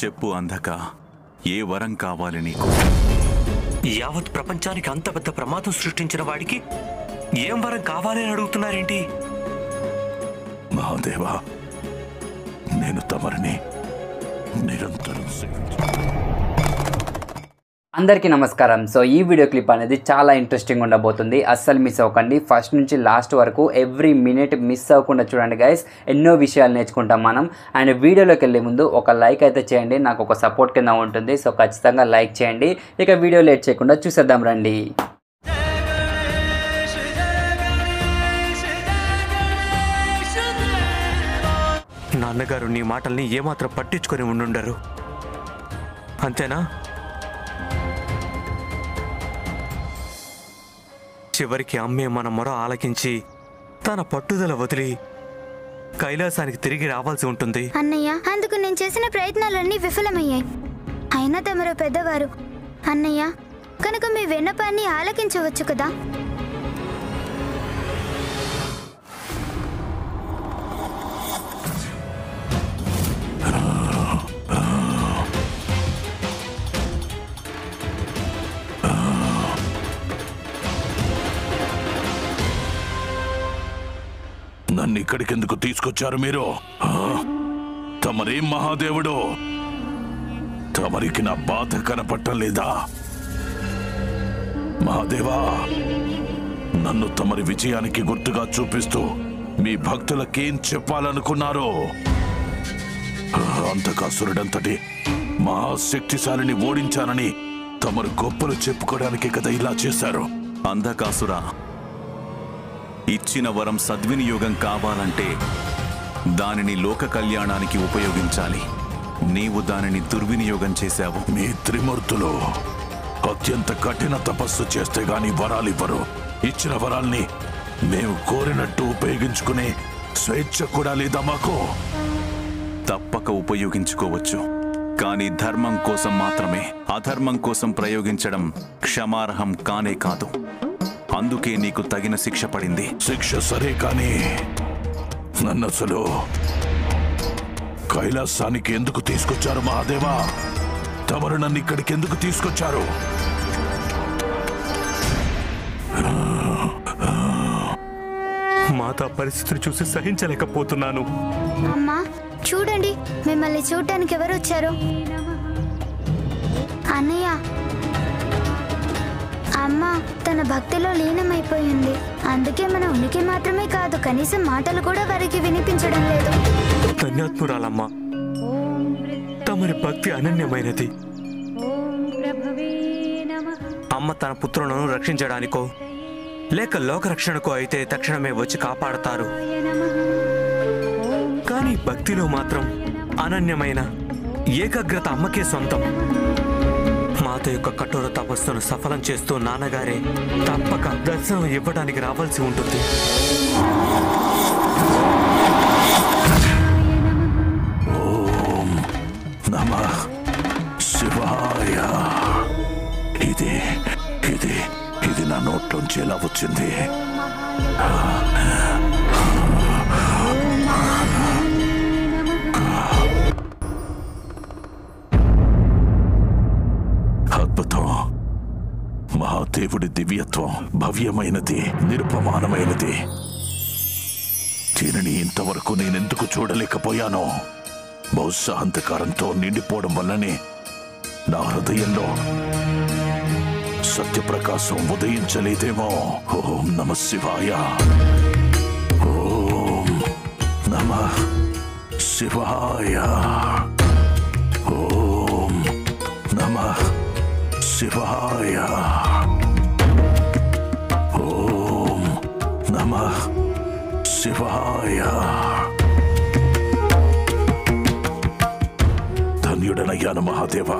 చెప్పు అందక ఏ వరం కావాలి నీకు యావత్ ప్రపంచానికి అంత పెద్ద ప్రమాదం సృష్టించిన వాడికి ఏం వరం కావాలి అని అడుగుతున్నారేంటి మహాదేవా నేను తమరిని నిరంతరం సేవించు అందరికీ నమస్కారం సో ఈ వీడియో క్లిప్ అనేది చాలా ఇంట్రెస్టింగ్ ఉండబోతుంది అస్సలు మిస్ అవ్వకండి ఫస్ట్ నుంచి లాస్ట్ వరకు ఎవ్రీ మినిట్ మిస్ అవ్వకుండా చూడండి గైస్ ఎన్నో విషయాలు నేర్చుకుంటాం మనం అండ్ వీడియోలోకి వెళ్ళే ముందు ఒక లైక్ అయితే చేయండి నాకు ఒక సపోర్ట్ కింద ఉంటుంది సో ఖచ్చితంగా లైక్ చేయండి ఇక వీడియో లేట్ చేయకుండా చూసేద్దాం రండి నాన్నగారు నీ మాటల్ని ఏమాత్రం పట్టించుకొని ఉండుండరు అంతేనా చివరికి అమ్మే మన మొర ఆలకించి తన పట్టుదల వదిలి కైలాసానికి తిరిగి రావాల్సి ఉంటుంది అన్నయ్య అందుకు నేను చేసిన ప్రయత్నాలన్నీ విఫలమయ్యాయి అయినా తమరు పెద్దవారు అన్నయ్య కనుక మీ విన్నపాన్ని ఆలకించవచ్చు కదా నన్ను ఇక్కడికెందుకు తీసుకొచ్చారు మీరు ఆ? తమరేం మహాదేవుడు తమరికి నా బాధ కనపట్టం లేదా మహాదేవా నన్ను తమరి విజయానికి గుర్తుగా చూపిస్తూ మీ భక్తులకేం చెప్పాలనుకున్నారో ఆ, అంతకాసురుడంతటి మహాశక్తిశాలిని ఓడించానని తమరు గొప్పలు చెప్పుకోవడానికి కదా ఇలా చేశారు అంధకాసురా ఇచ్చిన వరం సద్వినియోగం కావాలంటే దానిని లోక కళ్యాణానికి ఉపయోగించాలి నీవు దానిని దుర్వినియోగం చేశావు మీ త్రిమూర్తులు అత్యంత కఠిన తపస్సు చేస్తే గాని వరాలివ్వరు ఇచ్చిన వరాల్ని మేము కోరినట్టు ఉపయోగించుకునే స్వేచ్ఛ కూడా లేదా మాకు తప్పక ఉపయోగించుకోవచ్చు కానీ ధర్మం కోసం మాత్రమే అధర్మం కోసం ప్రయోగించడం క్షమార్హం కానే కాదు అందుకే నీకు తగిన శిక్ష పడింది శిక్ష సరే కానీ నన్ను అసలు కైలాసానికి ఎందుకు తీసుకొచ్చారు మహాదేవా తమరు నన్ను ఇక్కడికి ఎందుకు తీసుకొచ్చారు మాతా పరిస్థితిని చూసి సహించలేకపోతున్నాను అమ్మా చూడండి మిమ్మల్ని చూడటానికి ఎవరు వచ్చారు అన్నయ్య అమ్మ తన భక్తిలో లీనమైపోయింది అందుకే మన ఉనికి మాత్రమే కాదు కనీసం మాటలు కూడా వారికి వినిపించడం లేదు ధన్యాత్మురాలమ్మ తమరి భక్తి అనన్యమైనది అమ్మ తన పుత్రులను రక్షించడానికో లేక లోక రక్షణకో అయితే తక్షణమే వచ్చి కాపాడతారు కానీ భక్తిలో మాత్రం అనన్యమైన ఏకాగ్రత అమ్మకే సొంతం మాత యొక్క కఠోర తపస్సును సఫలం చేస్తూ నాన్నగారే తప్పక దర్శనం ఇవ్వడానికి రావాల్సి ఉంటుంది నమ శివాయ ఇది ఇది ఇది నా నోట్లోంచి ఎలా వచ్చింది అద్భుతం మహాదేవుడి దివ్యత్వం భవ్యమైనది నిరుపమానమైనది దీనిని ఇంతవరకు నేనెందుకు చూడలేకపోయానో బహుశా అంధకారంతో నిండిపోవడం వల్లనే నా హృదయంలో సత్యప్రకాశం ఉదయించలేదేమో ఓం నమ శివాయ ఓం నమ శివాయ ఓం నమ శివాయ ఓం నమ శివాయ ధన్యుడనయ్యాను మహాదేవా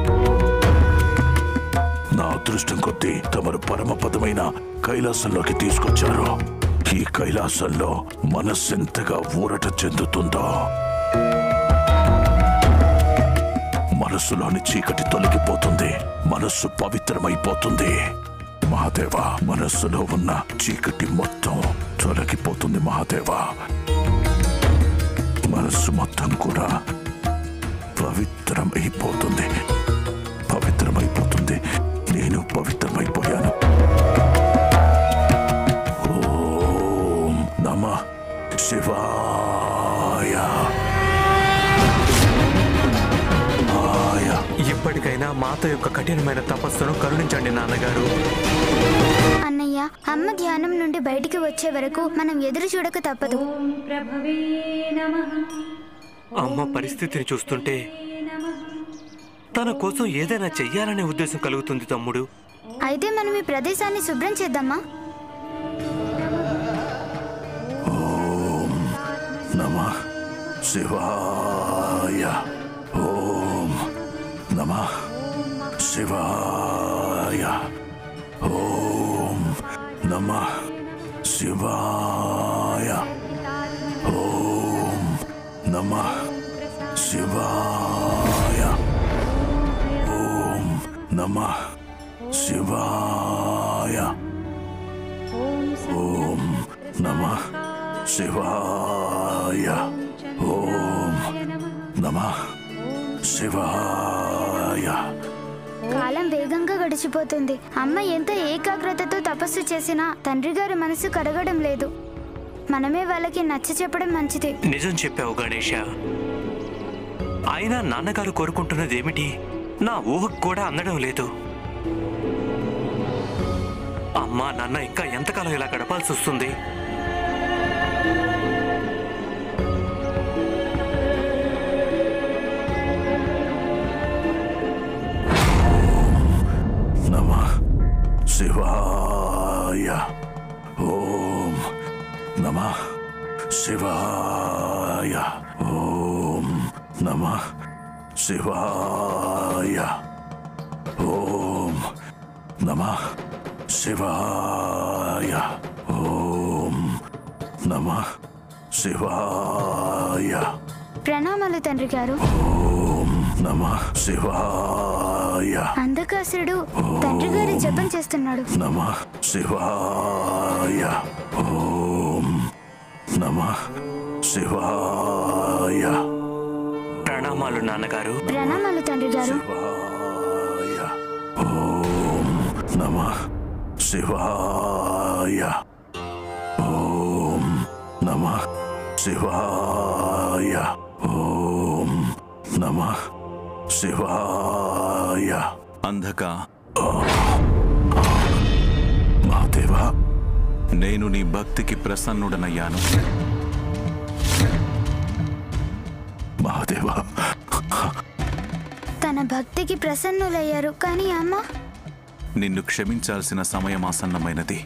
నా అదృష్టం కొద్దీ తమరు పరమపదమైన కైలాసంలోకి తీసుకొచ్చారు ఈ కైలాసంలో మనస్సెంతగా ఊరట చెందుతుందో మనస్సులోని చీకటి తొలగిపోతుంది మనస్సు పవిత్రమైపోతుంది మహాదేవా మనస్సులో ఉన్న చీకటి మొత్తం తొలగిపోతుంది మహాదేవా మనస్సు మొత్తం కూడా పవిత్రమైపోతుంది పవిత్రమైపోతుంది నేను పవిత్రమైపోయాను ఓం నమ శివాయ ఆయ ఇప్పటికైనా మాత యొక్క కఠినమైన తపస్సును కరుణించండి నాన్నగారు అన్నయ్య అమ్మ ధ్యానం నుండి బయటికి వచ్చే వరకు మనం ఎదురు చూడక తప్పదు ప్రభవే నమః అమ్మ పరిస్థితిని చూస్తుంటే తన కోసం ఏదైనా చెయ్యాలనే ఉద్దేశం కలుగుతుంది తమ్ముడు అయితే మనం ఈ ప్రదేశాన్ని శుభ్రం చేద్దామా నమ శివాయ ఓం నమ శివాయ ఓం నమ శివాయ ఓం నమ శివాయ ఓం నమ శివాయ ఓం నమ శివాయ ఓం నమ శివాయ కాలం వేగంగా గడిచిపోతుంది అమ్మ ఎంత ఏకాగ్రతతో తపస్సు చేసినా తండ్రి గారి మనసు కరగడం లేదు మనమే వాళ్ళకి నచ్చ చెప్పడం మంచిది నిజం చెప్పావు గణేష అయినా నాన్నగారు కోరుకుంటున్నది ఏమిటి నా ఊహకు కూడా అందడం లేదు అమ్మా నాన్న ఇంకా ఎంతకాలం ఇలా గడపాల్సి వస్తుంది నమ శివాయ ఓం నమ శివాయ ఓం నమ శివాయ ఓం నమ శివాయ ఓం నమ శివాయ ప్రణామాలు తండ్రి గారు ఓం నమ శివాయ అంధకాసురుడు తండ్రి గారి జపం చేస్తున్నాడు నమ శివాయ ఓం నమ శివాయ ప్రణామాలు నాన్నగారు ప్రణామాలు తండ్రి గారు శివాయ ఓం నమ శివాయ ఓం నమ శివాయ ఓం నమ శివాయ అంధక మహాదేవా నేను నీ భక్తికి ప్రసన్నుడనయ్యాను మహాదేవా తన భక్తికి ప్రసన్నులయ్యారు కానీ అమ్మ నిన్ను క్షమించాల్సిన సమయం ఆసన్నమైనది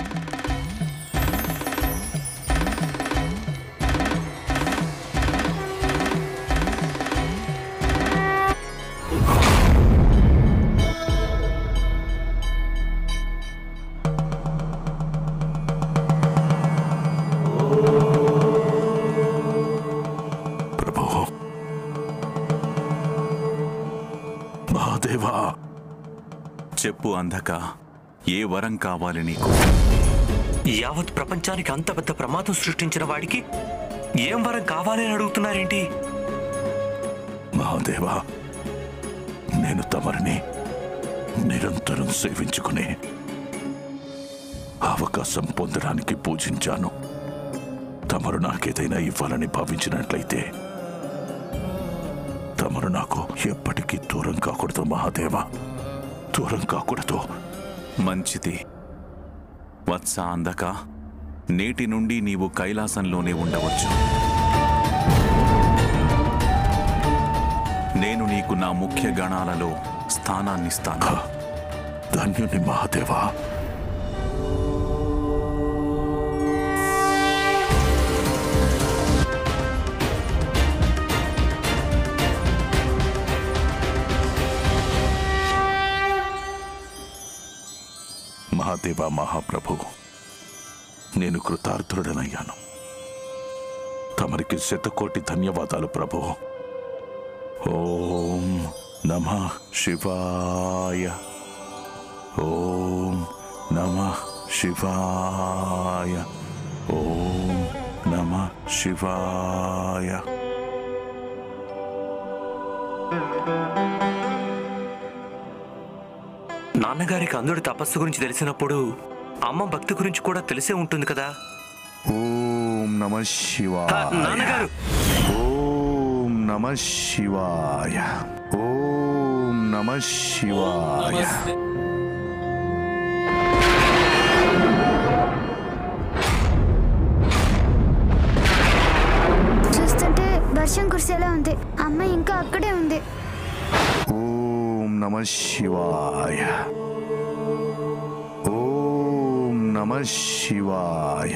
ప్రభు మహాదేవా చెప్పు అంధక ఏ వరం కావాలి నీకు యావత్ ప్రపంచానికి అంత పెద్ద ప్రమాదం సృష్టించిన వాడికి ఏం వరం కావాలి అని అడుగుతున్నారేంటి మహాదేవా నేను తమరిని నిరంతరం సేవించుకునే అవకాశం పొందడానికి పూజించాను తమరు నాకేదైనా ఇవ్వాలని భావించినట్లయితే తమరు నాకు ఎప్పటికీ దూరం కాకూడదు మహాదేవా దూరం కాకూడదు మంచిది వత్స అందక నేటి నుండి నీవు కైలాసంలోనే ఉండవచ్చు నేను నీకు నా ముఖ్య గణాలలో స్థానాన్నిస్తాను ధన్యుని మహాదేవా మహాదేవా మహాప్రభు నేను కృతార్థుడనయ్యాను తమరికి శతకోటి ధన్యవాదాలు ప్రభు ఓం నమ శివాయ ఓం నమ శివాయ ఓం నమ శివాయ నాన్నగారికి అందుడి తపస్సు గురించి తెలిసినప్పుడు అమ్మ భక్తి గురించి కూడా తెలిసే ఉంటుంది కదా ఓం నమ ఆ, శివాయ నాన్నగారు ఓం నమ శివాయ ఓం నమ శివాయ చూస్తుంటే వర్షం కురిసేలా ఉంది అమ్మ ఇంకా అక్కడే ఉంది ఓం నమ శివాయ ఓం నమ శివాయ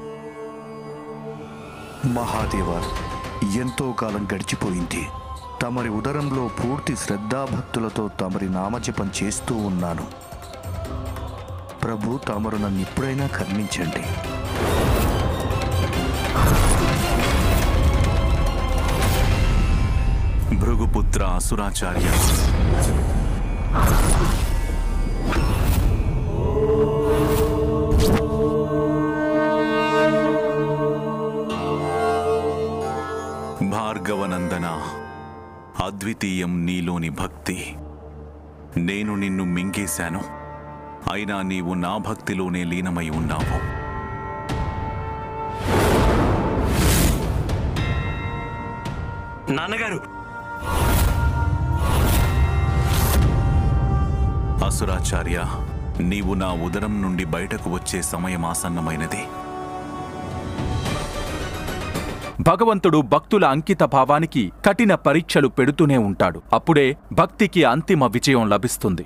మహాదేవ ఎంతో కాలం గడిచిపోయింది తమరి ఉదరంలో పూర్తి శ్రద్ధాభక్తులతో తమరి నామజపం చేస్తూ ఉన్నాను ప్రభు తమరు నన్ను ఇప్పుడైనా కర్ణించండి భృగుపుత్ర అసురాచార్య భార్గవనందన అద్వితీయం నీలోని భక్తి నేను నిన్ను మింగేశాను అయినా నీవు నా భక్తిలోనే లీనమై ఉన్నావు నాన్నగారు అసురాచార్య నీవు నా ఉదరం నుండి బయటకు వచ్చే సమయం ఆసన్నమైనది భగవంతుడు భక్తుల అంకిత భావానికి కఠిన పరీక్షలు పెడుతూనే ఉంటాడు అప్పుడే భక్తికి అంతిమ విజయం లభిస్తుంది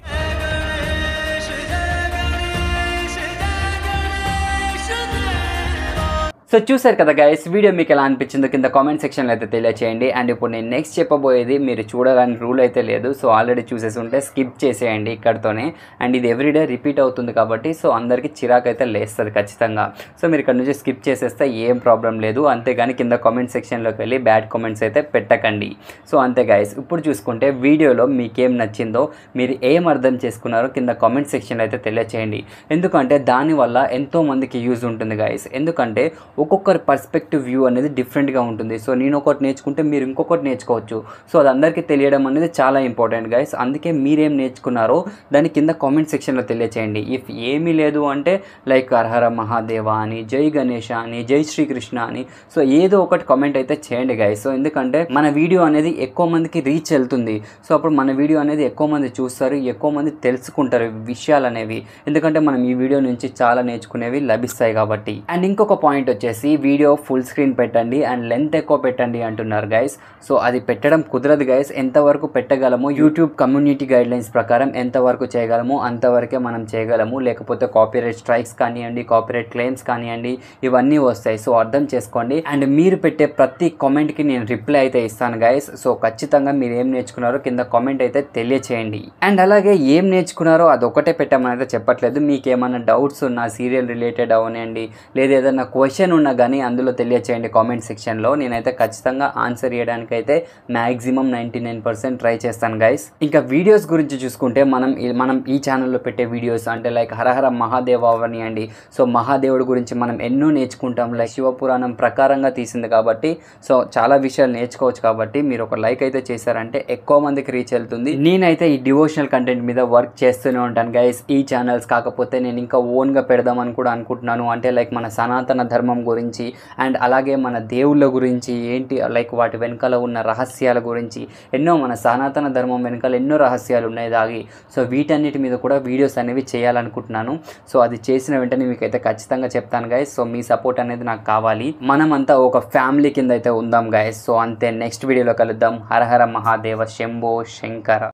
సో చూసారు కదా గైస్ వీడియో మీకు ఎలా అనిపించిందో కింద కామెంట్ సెక్షన్లో అయితే తెలియచేయండి అండ్ ఇప్పుడు నేను నెక్స్ట్ చెప్పబోయేది మీరు చూడాలని రూల్ అయితే లేదు సో ఆల్రెడీ చూసేసి ఉంటే స్కిప్ చేసేయండి ఇక్కడతోనే అండ్ ఇది ఎవ్రీడే రిపీట్ అవుతుంది కాబట్టి సో అందరికీ చిరాకు అయితే లేస్తుంది ఖచ్చితంగా సో మీరు ఇక్కడ నుంచి స్కిప్ చేసేస్తే ఏం ప్రాబ్లం లేదు అంతేగాని కింద కామెంట్ సెక్షన్లోకి వెళ్ళి బ్యాడ్ కామెంట్స్ అయితే పెట్టకండి సో అంతే గైస్ ఇప్పుడు చూసుకుంటే వీడియోలో మీకేం నచ్చిందో మీరు ఏం అర్థం చేసుకున్నారో కింద కామెంట్ సెక్షన్లో అయితే తెలియచేయండి ఎందుకంటే దానివల్ల ఎంతో మందికి యూజ్ ఉంటుంది గైస్ ఎందుకంటే ఒక్కొక్కరి పర్స్పెక్టివ్ వ్యూ అనేది డిఫరెంట్గా ఉంటుంది సో నేను ఒకటి నేర్చుకుంటే మీరు ఇంకొకటి నేర్చుకోవచ్చు సో అది అందరికీ తెలియడం అనేది చాలా ఇంపార్టెంట్ గైస్ అందుకే మీరేం నేర్చుకున్నారో దాని కింద కామెంట్ సెక్షన్లో తెలియచేయండి ఇఫ్ ఏమీ లేదు అంటే లైక్ హరహర మహాదేవ అని జై గణేష అని జై శ్రీకృష్ణ అని సో ఏదో ఒకటి కామెంట్ అయితే చేయండి గైస్ సో ఎందుకంటే మన వీడియో అనేది ఎక్కువ మందికి రీచ్ వెళ్తుంది సో అప్పుడు మన వీడియో అనేది ఎక్కువ మంది చూస్తారు ఎక్కువ మంది తెలుసుకుంటారు ఈ విషయాలు అనేవి ఎందుకంటే మనం ఈ వీడియో నుంచి చాలా నేర్చుకునేవి లభిస్తాయి కాబట్టి అండ్ ఇంకొక పాయింట్ వచ్చేసి వీడియో ఫుల్ స్క్రీన్ పెట్టండి అండ్ లెంత్ ఎక్కువ పెట్టండి అంటున్నారు గైస్ సో అది పెట్టడం కుదరదు గైస్ ఎంతవరకు పెట్టగలమో యూట్యూబ్ కమ్యూనిటీ గైడ్ లైన్స్ ప్రకారం ఎంతవరకు చేయగలమో అంతవరకే మనం చేయగలము లేకపోతే కాపీరైట్ స్ట్రైక్స్ కానివ్వండి కాపీరైట్ క్లెయిమ్స్ కానివ్వండి ఇవన్నీ వస్తాయి సో అర్థం చేసుకోండి అండ్ మీరు పెట్టే ప్రతి కామెంట్కి నేను రిప్లై అయితే ఇస్తాను గైస్ సో ఖచ్చితంగా మీరు ఏం నేర్చుకున్నారో కింద కామెంట్ అయితే తెలియచేయండి అండ్ అలాగే ఏం నేర్చుకున్నారో అది ఒకటే పెట్టమని అయితే చెప్పట్లేదు మీకు ఏమైనా డౌట్స్ ఉన్నా సీరియల్ రిలేటెడ్ అవనండి లేదా ఏదైనా క్వశ్చన్ ఉన్నా కానీ అందులో తెలియచేయండి కామెంట్ సెక్షన్లో నేనైతే ఖచ్చితంగా ఆన్సర్ చేయడానికి అయితే maximum ninety nine percent try చేస్తాను గైస్ ఇంకా వీడియోస్ గురించి చూసుకుంటే మనం ఈ- మనం ఈ ఛానల్లో పెట్టే వీడియోస్ అంటే లైక్ హరహర మహాదేవ అవనియండి సో మహాదేవుడి గురించి మనం ఎన్నో నేర్చుకుంటాం లైక్ శివపురాణం ప్రకారంగా తీసింది కాబట్టి సో చాలా విషయాలు నేర్చుకోవచ్చు కాబట్టి మీరు ఒక లైక్ అయితే చేశారంటే ఎక్కువ మందికి రీచ్ వెళ్తుంది నేనైతే ఈ డివోషనల్ కంటెంట్ మీద వర్క్ చేస్తూనే ఉంటాను గైస్ ఈ ఛానల్స్ కాకపోతే నేను ఇంకా ఓన్గా పెడదామని కూడా అనుకుంటున్నాను అంటే లైక్ మన సనాతన ధర్మం గురించి అండ్ అలాగే మన దేవుళ్ళ గురించి ఏంటి లైక్ వాటి వెనకాల ఉన్న రహస్యాల గురించి ఎన్నో మన సనాతన ధర్మం వెనకాల ఎన్నో రహస్యాలు ఉన్నాయి దాగి సో వీటన్నిటి మీద కూడా వీడియోస్ అనేవి చేయాలనుకుంటున్నాను సో అది చేసిన వెంటనే మీకు అయితే ఖచ్చితంగా చెప్తాను గైస్ సో మీ సపోర్ట్ అనేది నాకు కావాలి మనమంతా ఒక ఫ్యామిలీ కింద అయితే ఉందాం గైస్ సో అంతే నెక్స్ట్ వీడియోలో కలుద్దాం హరహర మహాదేవ శంభో శంకర